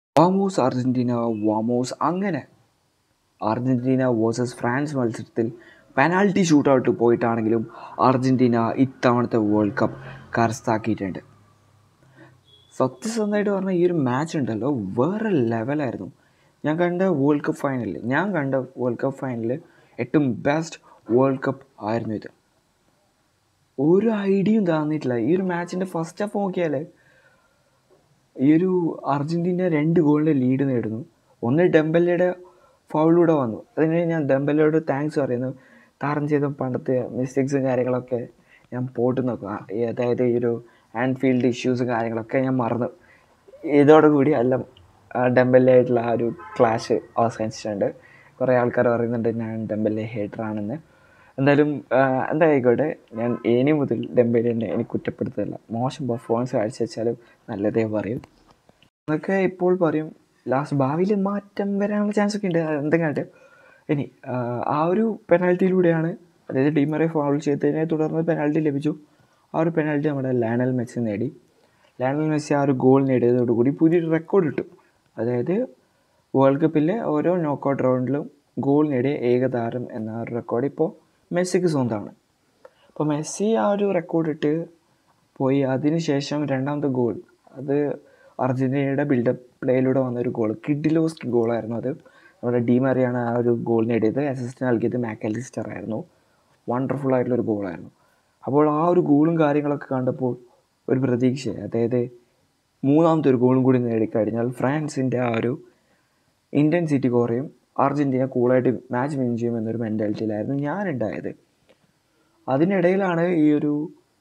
വാമോസ് Argentina വാമോസ് അങ്ങനെ Argentina versus France മത്സരത്തിൽ പെനാൽറ്റി ഷൂട്ടൗട്ട് പോയിട്ടാണെങ്കിലും അർജൻറ്റീന ഇത്തവണത്തെ വേൾഡ് കപ്പ് കരസ്ഥമാക്കിയിട്ടുണ്ട് സത്യസന്ധമായിട്ട് പറഞ്ഞാൽ ഈ ഒരു മാച്ച് ഉണ്ടല്ലോ വേറെ ലെവലായിരുന്നു ഞാൻ കണ്ട വേൾഡ് കപ്പ് ഫൈനലിൽ ഞാൻ കണ്ട വേൾഡ് കപ്പ് ഫൈനലിൽ ഏറ്റവും ബെസ്റ്റ് വേൾഡ് കപ്പ് ആയിരുന്നു ഇത് ഒരു ഐഡിയയും തന്നിട്ടില്ല ഈ ഒരു മാച്ചിൻ്റെ ഫസ്റ്റ് ഹാഫ് നോക്കിയാൽ ഈ ഒരു അർജൻറ്റീന രണ്ട് ഗോളിൻ്റെ ലീഡ് നേടുന്നു ഒന്ന് ഡെമ്പല്ലയുടെ ഫൗളിലൂടെ വന്നു അതിന് ഞാൻ ഡെമ്പല്ലയോട് താങ്ക്സ് പറയുന്നു താരം ചെയ്ത പണ്ടത്തെ മിസ്റ്റേക്സും കാര്യങ്ങളൊക്കെ ഞാൻ പോട്ട് നോക്കുക അതായത് ഈ ഒരു ആൻഫീൽഡ് ഇഷ്യൂസും കാര്യങ്ങളൊക്കെ ഞാൻ മറന്നു ഇതോടുകൂടി എല്ലാം ഡെമ്പല്ലായിട്ടുള്ള ആ ഒരു ക്ലാഷ് അവസാനിച്ചിട്ടുണ്ട് കുറേ ആൾക്കാർ പറയുന്നുണ്ട് ഞാൻ ഡെമ്പല്ലെ ഹേറ്ററാണെന്ന് എന്തായാലും എന്തായിക്കോട്ടെ ഞാൻ ഇനി മുതൽ ഡെമ്പലിനെ എനിക്ക് കുറ്റപ്പെടുത്തില്ല മോശം പെർഫോമൻസ് കാഴ്ചവെച്ചാലും നല്ലതേ പറയും അതൊക്കെ ഇപ്പോൾ പറയും ലാസ്റ്റ് ഭാവിയിൽ മാറ്റം വരാനുള്ള ചാൻസ് ഒക്കെ ഉണ്ട് എന്തെങ്കിലും ഇനി ആ ഒരു പെനാൽറ്റിയിലൂടെയാണ് അതായത് ടീമറെ ഫൗൾ ചെയ്തതിനെ തുടർന്ന് പെനാൽറ്റി ലഭിച്ചു ആ ഒരു പെനാൽറ്റി നമ്മുടെ ലാനൽ മെസ്സി നേടി ലാനൽ മെസ്സി ആ ഒരു ഗോൾ നേടിയതോടുകൂടി പുതിയൊരു റെക്കോർഡ് കിട്ടും അതായത് വേൾഡ് കപ്പിലെ ഓരോ നോക്കൗട്ട് റൗണ്ടിലും ഗോൾ നേടിയ ഏക താരം എന്ന ഒരു റെക്കോർഡ് ഇപ്പോൾ മെസ്സിക്ക് സ്വന്തമാണ് അപ്പോൾ മെസ്സി ആ ഒരു റെക്കോർഡ് ഇട്ട് പോയി അതിനുശേഷം രണ്ടാമത്തെ ഗോൾ അത് അർജൻറ്റീനയുടെ ബിൽഡപ്പ് പ്ലേയിലൂടെ വന്നൊരു ഗോൾ കിഡിലോസ്റ്റ് ഗോളായിരുന്നു അത് നമ്മുടെ ഡീമറിയാണ് ആ ഒരു ഗോൾ നേടിയത് അസിസ്റ്റ് നൽകിയത് മാക്കലിസ്റ്റർ ആയിരുന്നു വണ്ടർഫുൾ ആയിട്ടുള്ളൊരു ഗോളായിരുന്നു അപ്പോൾ ആ ഒരു ഗോളും കാര്യങ്ങളൊക്കെ കണ്ടപ്പോൾ ഒരു പ്രതീക്ഷ അതായത് മൂന്നാമത്തെ ഒരു ഗോളും കൂടി നേടിക്കഴിഞ്ഞാൽ ഫ്രാൻസിൻ്റെ ആ ഒരു ഇൻറ്റൻസിറ്റി കുറയും അർജൻറ്റീന കൂളായിട്ട് മാച്ച് വിൻ ചെയ്യും എന്നൊരു മെൻറ്റാലിറ്റിയിലായിരുന്നു ഞാനുണ്ടായത് അതിനിടയിലാണ് ഈ ഒരു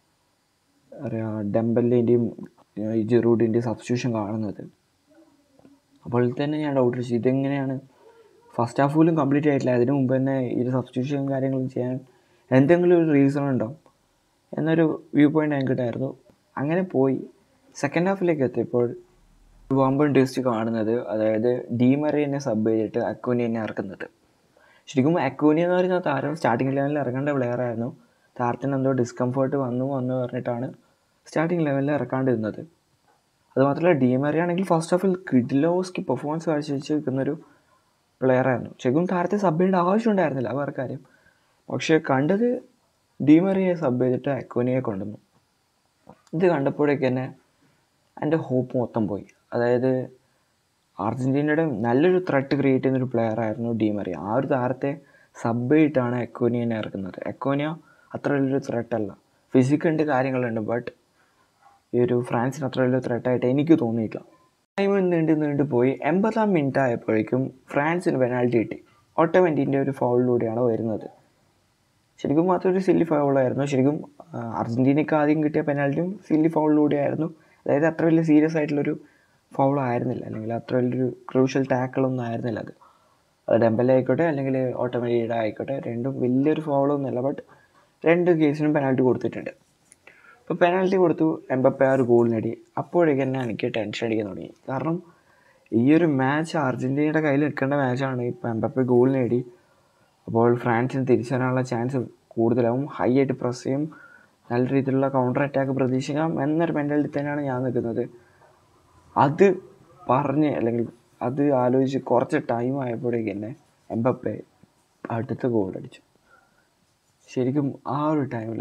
അറിയാ ഡെമ്പലിൻ്റെയും ജെറൂഡിൻ്റെയും സബ്സ്റ്റിറ്റ്യൂഷൻ കാണുന്നത് അപ്പോൾ തന്നെ ഞാൻ ഡൗട്ട് അടിച്ചു ഇതെങ്ങനെയാണ് ഫസ്റ്റ് ഹാഫ് പോലും കംപ്ലീറ്റ് ആയിട്ടില്ല അതിന് മുമ്പ് തന്നെ ഈ ഒരു സബ്സ്റ്റിറ്റ്യൂഷൻ കാര്യങ്ങളും ചെയ്യാൻ എന്തെങ്കിലും ഒരു റീസൺ ഉണ്ടാവും എന്നൊരു വ്യൂ പോയിൻ്റ് എനിക്കിട്ടായിരുന്നു അങ്ങനെ പോയി സെക്കൻഡ് ഹാഫിലേക്ക് എത്തിയപ്പോൾ വമ്പൻ ടെസ്റ്റ് കാണുന്നത് അതായത് ഡീമറിനെ സബ് ചെയ്തിട്ട് അക്കൂനിയെ ഇറക്കുന്നത് ശരിക്കും അക്കൂനി എന്ന് പറയുന്ന താരം സ്റ്റാർട്ടിംഗ് ലെവലിൽ ഇറങ്ങേണ്ട പ്ലെയർ ആയിരുന്നു താരത്തിന് എന്തോ ഡിസ്കംഫേർട്ട് വന്നു വന്നു പറഞ്ഞിട്ടാണ് സ്റ്റാർട്ടിംഗ് ലെവലിൽ ഇറക്കാണ്ടിരുന്നത് അതുമാത്രമല്ല ഡീമറി ആണെങ്കിൽ ഫസ്റ്റ് ഹാഫിൽ കിഡിലോസ്കി പെർഫോമൻസ് കാഴ്ചവെച്ച് നിൽക്കുന്നൊരു പ്ലെയർ ആയിരുന്നു ശരിക്കും താരത്തെ സബ് ചെയ്യേണ്ട ആവശ്യമുണ്ടായിരുന്നില്ല വേറെ കാര്യം പക്ഷേ കണ്ടത് ഡീമറിയെ സബ് ചെയ്തിട്ട് അക്കൂനിയെ കൊണ്ടുവന്നു ഇത് കണ്ടപ്പോഴേക്ക് തന്നെ എൻ്റെ ഹോപ്പ് മൊത്തം പോയി അതായത് അർജൻറ്റീനയുടെ നല്ലൊരു ത്രെട്ട് ക്രിയേറ്റ് ചെയ്യുന്നൊരു പ്ലെയർ ആയിരുന്നു ഡീമറി ആ ഒരു താരത്തെ സബ് ചെയ്തിട്ടാണ് എക്കോനിയനെ ഇറക്കുന്നത് എക്കോനിയ അത്ര വലിയൊരു ത്രെട്ടല്ല ഫിസിക്കുണ്ട് കാര്യങ്ങളുണ്ട് ബട്ട് ഈ ഒരു ഫ്രാൻസിന് അത്ര വലിയ ത്രെട്ടായിട്ട് എനിക്ക് തോന്നിയിട്ടില്ല ടൈം നീണ്ട് നീണ്ട് പോയി എൺപതാം മിനിറ്റ് ആയപ്പോഴേക്കും ഫ്രാൻസിന് പെനാൽറ്റി കിട്ടി ഓട്ടോമെൻറ്റിൻ്റെ ഒരു ഫൗളിലൂടെയാണ് വരുന്നത് ശരിക്കും അതൊരു സില്ലി ഫൗളായിരുന്നു ശരിക്കും അർജൻറ്റീനയ്ക്ക് ആദ്യം കിട്ടിയ പെനാൽറ്റിയും സില്ലി ഫൗളിലൂടെയായിരുന്നു അതായത് അത്ര വലിയ സീരിയസ് ആയിട്ടുള്ളൊരു ഫൗൾ ആയിരുന്നില്ല അല്ലെങ്കിൽ അത്ര വലിയൊരു ക്രൂഷ്യൽ ടാക്കിളൊന്നും ആയിരുന്നില്ല അത് അത് ഡെമ്പല ആയിക്കോട്ടെ അല്ലെങ്കിൽ ഓട്ടോമാറ്റിയുടെ ആയിക്കോട്ടെ രണ്ടും വലിയൊരു ഫൗളൊന്നുമല്ല ബട്ട് രണ്ട് കേസിനും പെനാൽറ്റി കൊടുത്തിട്ടുണ്ട് അപ്പോൾ പെനാൽറ്റി കൊടുത്തു എംബപ്പെ ആ ഒരു ഗോൾ നേടി അപ്പോഴേക്ക് തന്നെ എനിക്ക് ടെൻഷൻ അടിക്കാൻ തുടങ്ങി കാരണം ഈ ഒരു മാച്ച് അർജൻറ്റീനയുടെ കയ്യിൽ നിൽക്കേണ്ട മാച്ചാണ് ഇപ്പോൾ എംബപ്പെ ഗോൾ നേടി അപ്പോൾ ഫ്രാൻസിന് തിരിച്ചു വരാനുള്ള ചാൻസ് കൂടുതലാവും ഹൈ ആയിട്ട് പ്രസ് ചെയ്യും നല്ല രീതിയിലുള്ള കൗണ്ടർ അറ്റാക്ക് പ്രതീക്ഷിക്കാം എന്നൊരു മെൻറ്റാലിറ്റി തന്നെയാണ് ഞാൻ നിൽക്കുന്നത് അത് പറഞ്ഞ് അല്ലെങ്കിൽ അത് ആലോചിച്ച് കുറച്ച് ടൈം ആയപ്പോഴേക്ക് തന്നെ എംബപ്പെ അടുത്ത ഗോൾ അടിച്ചു ശരിക്കും ആ ഒരു ടൈമിൽ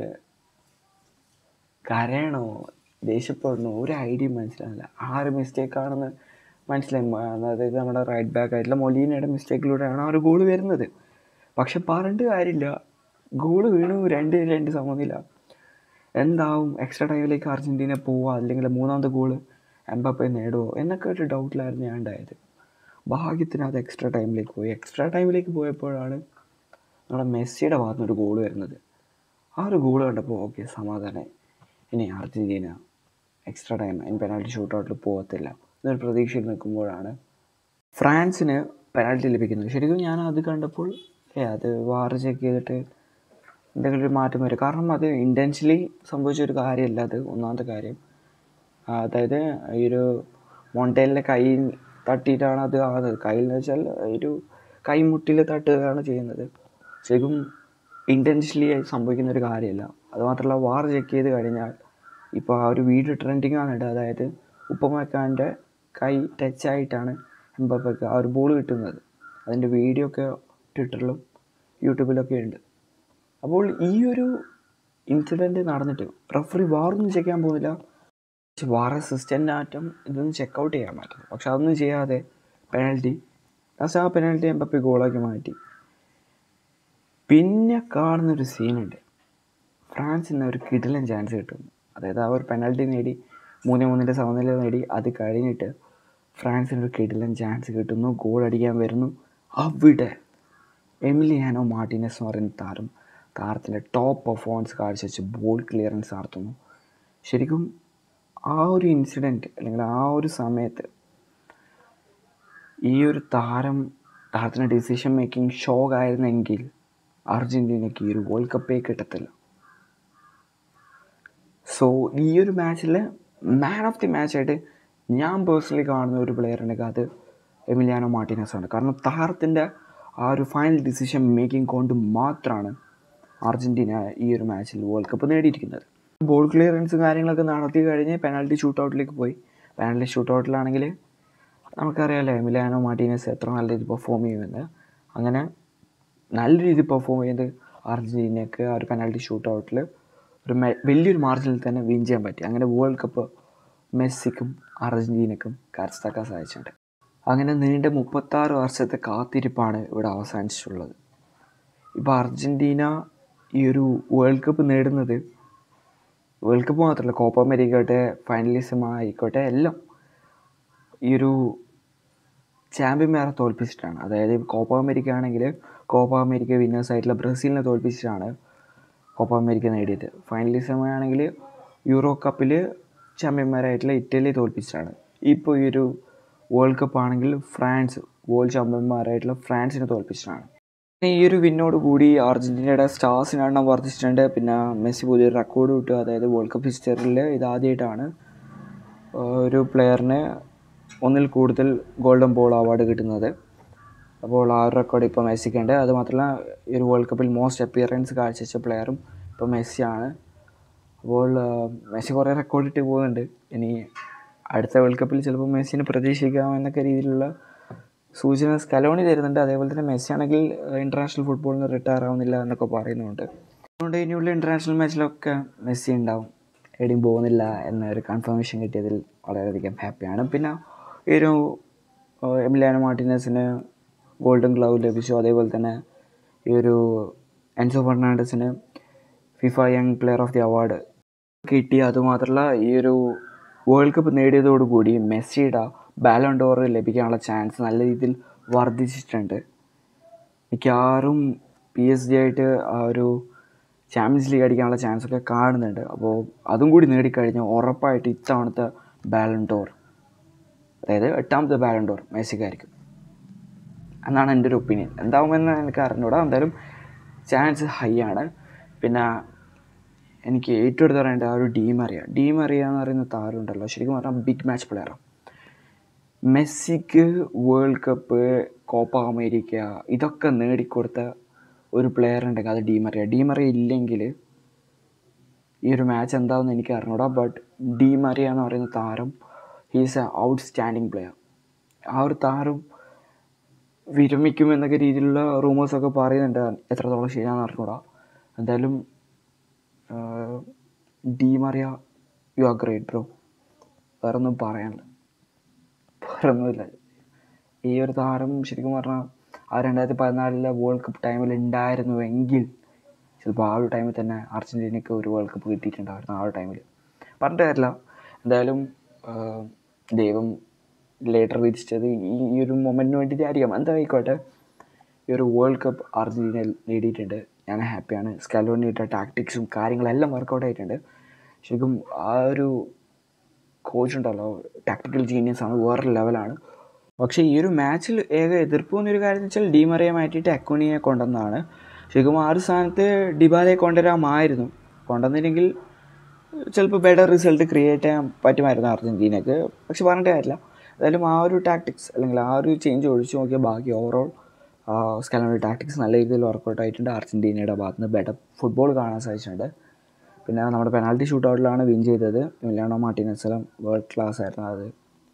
കരയണോ ദേഷ്യപ്പെടണോ ഒരു ഐഡിയ മനസ്സിലാവില്ല ആറ് മിസ്റ്റേക്കാണെന്ന് മനസ്സിലായി അതായത് നമ്മുടെ റൈറ്റ് ബാക്ക് ആയിട്ടുള്ള മൊലീനയുടെ മിസ്റ്റേക്കിലൂടെയാണ് ആ ഒരു ഗോൾ വരുന്നത് പക്ഷെ പറഞ്ഞിട്ട് കാര്യമില്ല ഗോള് വീണു രണ്ട് രണ്ട് സമനില എന്താവും എക്സ്ട്രാ ടൈമിലേക്ക് അർജൻറ്റീന പോവുക അല്ലെങ്കിൽ മൂന്നാമത്തെ ഗോള് എംബപ്പെ നേടുമോ എന്നൊക്കെ ഒരു ഡൗട്ടിലായിരുന്നു ഞാൻ ഉണ്ടായത് ഭാഗ്യത്തിന് അത് എക്സ്ട്രാ ടൈമിലേക്ക് പോയി എക്സ്ട്രാ ടൈമിലേക്ക് പോയപ്പോഴാണ് നമ്മുടെ മെസ്സിയുടെ ഭാഗത്ത് ഒരു ഗോൾ വരുന്നത് ആ ഒരു ഗോൾ കണ്ടപ്പോൾ ഓക്കെ സമാധാനമായി ഇനി അർജൻറ്റീന എക്സ്ട്രാ ടൈം ഇനി പെനാൽറ്റി ഷൂട്ടൗട്ടിൽ പോകത്തില്ല എന്നൊരു പ്രതീക്ഷയിൽ നിൽക്കുമ്പോഴാണ് ഫ്രാൻസിന് പെനാൽറ്റി ലഭിക്കുന്നത് ശരിക്കും ഞാൻ അത് കണ്ടപ്പോൾ ഏ അത് വാർ ചെക്ക് ചെയ്തിട്ട് എന്തെങ്കിലും ഒരു മാറ്റം വരും കാരണം അത് ഇൻറ്റൻഷ്യലി സംഭവിച്ച ഒരു കാര്യമല്ല അത് ഒന്നാമത്തെ കാര്യം അതായത് ഈ ഒരു മൊണ്ടേലിൻ്റെ കൈ തട്ടിയിട്ടാണ് അത് ആകുന്നത് കയ്യിൽ എന്ന് വെച്ചാൽ ഒരു കൈമുട്ടിൽ തട്ടുകയാണ് ചെയ്യുന്നത് ശരിക്കും ഇൻറ്റൻഷ്യലി സംഭവിക്കുന്ന ഒരു കാര്യമല്ല അതുമാത്രമല്ല വാർ ചെക്ക് ചെയ്ത് കഴിഞ്ഞാൽ ഇപ്പോൾ ആ ഒരു വീഡിയോ ട്രെൻഡിങ് ആണ് അതായത് ഉപ്പമക്കാൻ്റെ കൈ ടച്ചായിട്ടാണ് എംബപ്പയ്ക്ക് ആ ഒരു ബോൾ കിട്ടുന്നത് അതിൻ്റെ വീഡിയോ ഒക്കെ ട്വിറ്ററിലും യൂട്യൂബിലൊക്കെ ഉണ്ട് അപ്പോൾ ഈ ഒരു ഇൻസിഡൻറ്റ് നടന്നിട്ട് റഫറി വാറൊന്നും ചെയ്യാൻ പോകുന്നില്ല പക്ഷെ വാർ അസിസ്റ്റൻ്റ് ആറ്റം ഇതൊന്നും ചെക്കൗട്ട് ചെയ്യാൻ പറ്റും പക്ഷെ അതൊന്നും ചെയ്യാതെ പെനൽറ്റി ലാസ്റ്റ് ആ പെനൽറ്റി എംബപ്പി ഗോളാക്കി മാറ്റി പിന്നെ കാണുന്നൊരു സീനുണ്ട് ഫ്രാൻസിന് ഒരു കിടിലൻ ചാൻസ് കിട്ടുന്നു അതായത് ആ ഒരു പെനൽറ്റി നേടി മൂന്ന് മൂന്നിൻ്റെ സമനില നേടി അത് കഴിഞ്ഞിട്ട് ഫ്രാൻസിന് ഒരു കിടിലൻ ചാൻസ് കിട്ടുന്നു ഗോൾ അടിക്കാൻ വരുന്നു അവിടെ എമിലിയാനോ മാർട്ടിനസ് എന്ന് പറയുന്ന താരം താരത്തിൻ്റെ ടോപ്പ് പെർഫോമൻസ് കാഴ്ചവെച്ച് ബോൾ ക്ലിയറൻസ് നടത്തുന്നു ശരിക്കും ആ ഒരു ഇൻസിഡൻറ്റ് അല്ലെങ്കിൽ ആ ഒരു സമയത്ത് ഈ ഒരു താരം താരത്തിൻ്റെ ഡിസിഷൻ മേക്കിംഗ് ഷോക്ക് ആയിരുന്നെങ്കിൽ അർജൻറ്റീനയ്ക്ക് ഈ ഒരു വേൾഡ് കപ്പേ കിട്ടത്തില്ല സോ ഈ ഒരു മാച്ചിൽ മാൻ ഓഫ് ദി മാച്ചായിട്ട് ഞാൻ പേഴ്സണലി കാണുന്ന ഒരു പ്ലെയർ ഉണ്ടെങ്കിൽ അത് എമിലിയാനോ മാർട്ടിനസ് ആണ് കാരണം താരത്തിൻ്റെ ആ ഒരു ഫൈനൽ ഡിസിഷൻ മേക്കിംഗ് കൊണ്ട് മാത്രമാണ് അർജൻറ്റീന ഈ ഒരു മാച്ചിൽ വേൾഡ് കപ്പ് നേടിയിരിക്കുന്നത് ബോൾ ക്ലിയറൻസും കാര്യങ്ങളൊക്കെ നടത്തി കഴിഞ്ഞ് പെനാൽറ്റി ഷൂട്ട് ഔട്ടിലേക്ക് പോയി പെനാൽറ്റി ഷൂട്ട് ഔട്ടിലാണെങ്കിൽ നമുക്കറിയാമല്ലോ എമിലിയാനോ മാർട്ടീനസ് എത്ര നല്ല രീതിയിൽ പെർഫോം ചെയ്യുമെന്ന് അങ്ങനെ നല്ല രീതിയിൽ പെർഫോം ചെയ്ത് അർജൻറ്റീനയ്ക്ക് ആ ഒരു പെനാൽറ്റി ഷൂട്ട് ഔട്ടിൽ ഒരു മെ- വലിയൊരു മാർജിനിൽ തന്നെ വിൻ ചെയ്യാൻ പറ്റി അങ്ങനെ വേൾഡ് കപ്പ് മെസ്സിക്കും അർജൻറ്റീനയ്ക്കും കരസ്ഥക്കാൻ സാധിച്ചിട്ടുണ്ട് അങ്ങനെ നീണ്ട മുപ്പത്താറ് വർഷത്തെ കാത്തിരിപ്പാണ് ഇവിടെ അവസാനിച്ചിട്ടുള്ളത് ഇപ്പോൾ അർജൻറ്റീന ഈ ഒരു വേൾഡ് കപ്പ് നേടുന്നത് വേൾഡ് കപ്പ് മാത്രമല്ല കോപ്പ അമേരിക്ക ആയിക്കോട്ടെ ഫൈനലിസം ആയിക്കോട്ടെ എല്ലാം ഈ ഒരു ചാമ്പ്യന്മാരെ തോൽപ്പിച്ചിട്ടാണ് അതായത് കോപ്പ അമേരിക്ക ആണെങ്കിൽ കോപ്പ അമേരിക്ക വിന്നേഴ്സ് ആയിട്ടുള്ള ബ്രസീലിനെ തോൽപ്പിച്ചിട്ടാണ് കോപ്പ അമേരിക്ക നേടിയത് ഫൈനലിസം ആണെങ്കിൽ യൂറോ കപ്പിൽ ചാമ്പ്യന്മാരായിട്ടുള്ള ഇറ്റലി തോൽപ്പിച്ചിട്ടാണ് ഇപ്പോൾ ഈ ഒരു വേൾഡ് കപ്പ് ആണെങ്കിൽ ഫ്രാൻസ് വേൾഡ് ചാമ്പ്യന്മാരായിട്ടുള്ള ഫ്രാൻസിനെ തോൽപ്പിച്ചിട്ടാണ് പിന്നെ ഈ ഒരു വിന്നോട് കൂടി അർജൻറ്റീനയുടെ സ്റ്റാർസിന് എണ്ണം വർദ്ധിച്ചിട്ടുണ്ട് പിന്നെ മെസ്സി പുതിയൊരു റെക്കോർഡ് കിട്ടുക അതായത് വേൾഡ് കപ്പ് ഹിസ്റ്ററിയിൽ ഇതാദ്യമായിട്ടാണ് ഒരു പ്ലെയറിന് ഒന്നിൽ കൂടുതൽ ഗോൾഡൻ ബോൾ അവാർഡ് കിട്ടുന്നത് അപ്പോൾ ആ ഒരു റെക്കോർഡ് ഇപ്പോൾ മെസ്സിക്കുണ്ട് അത് മാത്രമല്ല ഈ ഒരു വേൾഡ് കപ്പിൽ മോസ്റ്റ് അപ്പിയറൻസ് കാഴ്ചവെച്ച പ്ലെയറും ഇപ്പോൾ മെസ്സിയാണ് അപ്പോൾ ആ, മെസ്സി കുറേ റെക്കോർഡ് ഇട്ട് പോകുന്നുണ്ട് ഇനി അടുത്ത വേൾഡ് കപ്പിൽ ചിലപ്പോൾ മെസ്സിനെ പ്രതീക്ഷിക്കാം എന്നൊക്കെ രീതിയിലുള്ള സൂചന സ്കലോണി തരുന്നുണ്ട് അതേപോലെ തന്നെ മെസ്സി ആണെങ്കിൽ ഇൻ്റർനാഷണൽ ഫുട്ബോളിൽ നിന്ന് റിട്ടയർ ആവുന്നില്ല എന്നൊക്കെ പറയുന്നുണ്ട് അതുകൊണ്ട് ഇനിയുള്ള ഇൻ്റർനാഷണൽ മാച്ചിലൊക്കെ മെസ്സി ഉണ്ടാവും എവിടെയും പോകുന്നില്ല എന്ന ഒരു കൺഫർമേഷൻ കിട്ടിയതിൽ വളരെയധികം ഹാപ്പിയാണ് പിന്നെ ഈ ഒരു ഏഹ്, എമിലിയാനോ മാർട്ടിനസിന് ഗോൾഡൻ ഗ്ലൗ ലഭിച്ചു അതേപോലെ തന്നെ ഈ ഒരു എൻസോ ഫെർണാണ്ടസിന് FIFA young player of the award കിട്ടി അതുമാത്രമല്ല ഈ ഒരു വേൾഡ് കപ്പ് നേടിയതോടുകൂടി മെസ്സിയുടെ ബാലൺ ഡോർ ലഭിക്കാനുള്ള ചാൻസ് നല്ല രീതിയിൽ വർദ്ധിച്ചിട്ടുണ്ട് മിക്കവാറും പി എസ് ജി ആയിട്ട് ആ ഒരു ചാമ്പ്യൻസ് ലീഗ് അടിക്കാനുള്ള ചാൻസ് ഒക്കെ കാണുന്നുണ്ട് അപ്പോൾ അതും കൂടി നേടിക്കഴിഞ്ഞാൽ ഉറപ്പായിട്ട് ഇത്തവണത്തെ ബാലൺ ഡോർ അതായത് എട്ടാമത്തെ ബാലൺ ഡോർ മെസ്സിക്കായിരിക്കും എന്നാണ് എൻ്റെ ഒരു ഒപ്പീനിയൻ എന്താവുമെന്ന് എനിക്ക് അറിഞ്ഞൂടാ എന്തായാലും ചാൻസ് ഹൈ ആണ് പിന്നെ എനിക്ക് ഏറ്റവും എടുത്ത് പറയേണ്ട ആ ഒരു ഡീമറിയ ഡീമറിയ എന്ന് പറയുന്ന താരമുണ്ടല്ലോ ശരിക്കും പറഞ്ഞാൽ ബിഗ് മാച്ച് പ്ലെയറാണ് മെസ്സിക്ക് വേൾഡ് കപ്പ് കോപ്പ അമേരിക്ക ഇതൊക്കെ നേടിക്കൊടുത്ത ഒരു പ്ലെയർ ഉണ്ടെങ്കിൽ അത് ഡീമറിയ ഡീമറിയ ഇല്ലെങ്കിൽ ഈ ഒരു മാച്ച് എന്താണെന്ന് എനിക്ക് അറിഞ്ഞൂടാ ബട്ട് ഡീമറിയ എന്ന് പറയുന്ന താരം ഹീസ് എ ഔട്ട്സ്റ്റാൻഡിങ് പ്ലെയർ ആ ഒരു താരം വിരമിക്കും എന്നൊക്കെ രീതിയിലുള്ള റൂമേഴ്സൊക്കെ പറയുന്നുണ്ട് എത്രത്തോളം ശരിയാണെന്ന് അറിഞ്ഞൂടാ എന്തായാലും Di Maria you are great bro വേറെ ഒന്നും പറയാനില്ല വേറെ ഒന്നുമില്ല ഈ ഒരു താരം ശരിക്കും പറഞ്ഞാൽ ആ രണ്ടായിരത്തി പതിനാലിലെ വേൾഡ് കപ്പ് ടൈമിൽ ഉണ്ടായിരുന്നുവെങ്കിൽ ചിലപ്പോൾ ആ ഒരു ടൈമിൽ തന്നെ അർജൻറ്റീനയ്ക്ക് ഒരു വേൾഡ് കപ്പ് കിട്ടിയിട്ടുണ്ടായിരുന്നു ആ ഒരു ടൈമിൽ പറഞ്ഞിട്ട് കാര്യമില്ല എന്തായാലും ആ, ദൈവം ലേറ്റർ വിധിച്ചത് ഈ ഈ ഒരു മൊമെൻറ്റിന് വേണ്ടിയിട്ടായിരിക്കാം എന്തായിക്കോട്ടെ ഈ ഒരു വേൾഡ് കപ്പ് അർജൻറ്റീന നേടിയിട്ടുണ്ട് ഞാൻ ഹാപ്പിയാണ് സ്കലോണിയുടെ ടാക്ടിക്സും കാര്യങ്ങളെല്ലാം വർക്കൗട്ട് ആയിട്ടുണ്ട് ശരിക്കും ആ ഒരു കോച്ച് ഉണ്ടല്ലോ ടാക്ടിക്കൽ ജീനിയസ് ആണ് വേറെ ലെവലാണ് പക്ഷേ ഈ ഒരു മാച്ചിൽ ഏക എതിർപ്പ് എന്നൊരു കാര്യം എന്ന് വെച്ചാൽ ഡിമറിയെ മാറ്റിയിട്ട് അക്കോണിയെ കൊണ്ടുവന്നതാണ് ശരിക്കും ആ ഒരു സ്ഥാനത്ത് ഡിബാലയെ കൊണ്ടുവരാമായിരുന്നു കൊണ്ടുവന്നില്ലെങ്കിൽ ചിലപ്പോൾ ബെറ്റർ റിസൾട്ട് ക്രിയേറ്റ് ചെയ്യാൻ പറ്റുമായിരുന്നു അർജൻറ്റീനക്ക് പക്ഷെ പറഞ്ഞിട്ട് കാര്യമില്ല എന്തായാലും ആ ഒരു ടാക്ടിക്സ് അല്ലെങ്കിൽ ആ ഒരു ചേഞ്ച് ഒഴിച്ചു നോക്കിയാൽ ബാക്കി ഓവറോൾ സ്കലോണിയുടെ ടാക്ടിക്സ് നല്ല രീതിയിൽ വർക്കൗട്ട് ആയിട്ടുണ്ട് അർജൻറ്റീനയുടെ ഭാഗത്ത് നിന്ന് ബെറ്റർ ഫുട്ബോൾ കാണാൻ സാധിച്ചിട്ടുണ്ട് പിന്നെ നമ്മുടെ പെനാൽറ്റി ഷൂട്ട് ഔട്ടിലാണ് വിൻ ചെയ്തത് മിലാനോ മാർട്ടിനസലം വേൾഡ് ക്ലാസ് ആയിരുന്നു അത്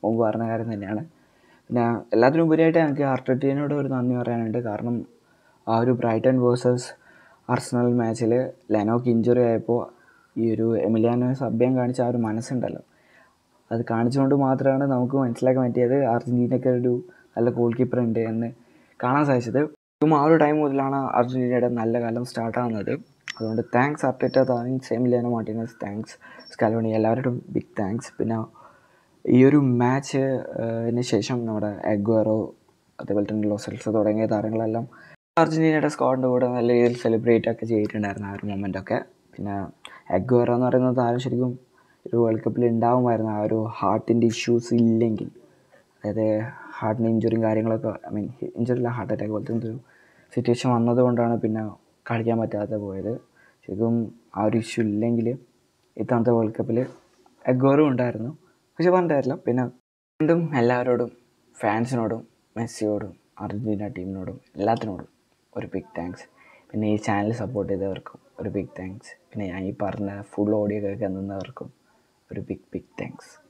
മുമ്പ് പറഞ്ഞ കാര്യം തന്നെയാണ് പിന്നെ എല്ലാത്തിനും ഉപരിയായിട്ട് എനിക്ക് ആർട്ടറ്റിനോട് ഒരു നന്ദി പറയാനുണ്ട് കാരണം ആ ഒരു ബ്രൈറ്റൺ വേഴ്സസ് അർസണൽ മാച്ചിൽ ലെനോക്ക് ഇഞ്ചുറി ആയപ്പോൾ ഈ ഒരു എമിലിയാനോ സഭ്യം കാണിച്ച ആ ഒരു മനസ്സുണ്ടല്ലോ അത് കാണിച്ചുകൊണ്ട് മാത്രമാണ് നമുക്ക് മനസ്സിലാക്കാൻ പറ്റിയത് അർജൻറ്റീനയ്ക്ക് ഒരു നല്ല ഗോൾ കീപ്പർ ഉണ്ട് എന്ന് കാണാൻ സാധിച്ചത് ആ ഒരു ടൈം മുതലാണ് അർജൻറ്റീനയുടെ നല്ല കാലം സ്റ്റാർട്ട് ആകുന്നത് അതുകൊണ്ട് താങ്ക്സ് അർട്ടറ്റ thanks Emiliano Martinez thanks Scaloni എല്ലാവരോടും ബിഗ് താങ്ക്സ് പിന്നെ ഈ ഒരു മാച്ചിന് ശേഷം നമ്മുടെ എഗ്വറോ അതേപോലെ തന്നെ ലോസൽസ് തുടങ്ങിയ താരങ്ങളെല്ലാം അർജൻറ്റീനയുടെ സ്ക്വാഡിൻ്റെ കൂടെ നല്ല രീതിയിൽ സെലിബ്രേറ്റ് ഒക്കെ ചെയ്തിട്ടുണ്ടായിരുന്നു ആ ഒരു മൊമെൻ്റ് ഒക്കെ പിന്നെ എഗ്വറോ എന്ന് പറയുന്ന താരം ശരിക്കും ഒരു വേൾഡ് കപ്പിൽ ഉണ്ടാവുമായിരുന്നു ആ ഒരു ഹാർട്ടിൻ്റെ ഇഷ്യൂസ് ഇല്ലെങ്കിൽ അതായത് ഹാർട്ടിന് ഇഞ്ചുറിയും കാര്യങ്ങളൊക്കെ ഐ മീൻ ഇഞ്ചുറി അല്ല ഹാർട്ട് അറ്റാക്ക് പോലത്തെ എന്തൊരു സിറ്റുവേഷൻ വന്നതുകൊണ്ടാണ് പിന്നെ കളിക്കാൻ പറ്റാതെ പോയത് ശരിക്കും ആ ഒരു ഇഷ്യൂ ഇല്ലെങ്കിൽ ഇത്തവണത്തെ വേൾഡ് കപ്പിൽ എഗ്വറും ഉണ്ടായിരുന്നു പക്ഷെ പറഞ്ഞിട്ടില്ല പിന്നെ വീണ്ടും എല്ലാവരോടും ഫാൻസിനോടും മെസ്സിയോടും അർജൻറ്റീന ടീമിനോടും എല്ലാത്തിനോടും ഒരു ബിഗ് താങ്ക്സ് പിന്നെ ഈ ചാനൽ സപ്പോർട്ട് ചെയ്തവർക്കും ഒരു ബിഗ് താങ്ക്സ് പിന്നെ ഞാൻ ഈ പറഞ്ഞ ഫുൾ ഓഡിയോ കേൾക്കാൻ നിന്നവർക്കും ഒരു ബിഗ് ബിഗ് താങ്ക്സ്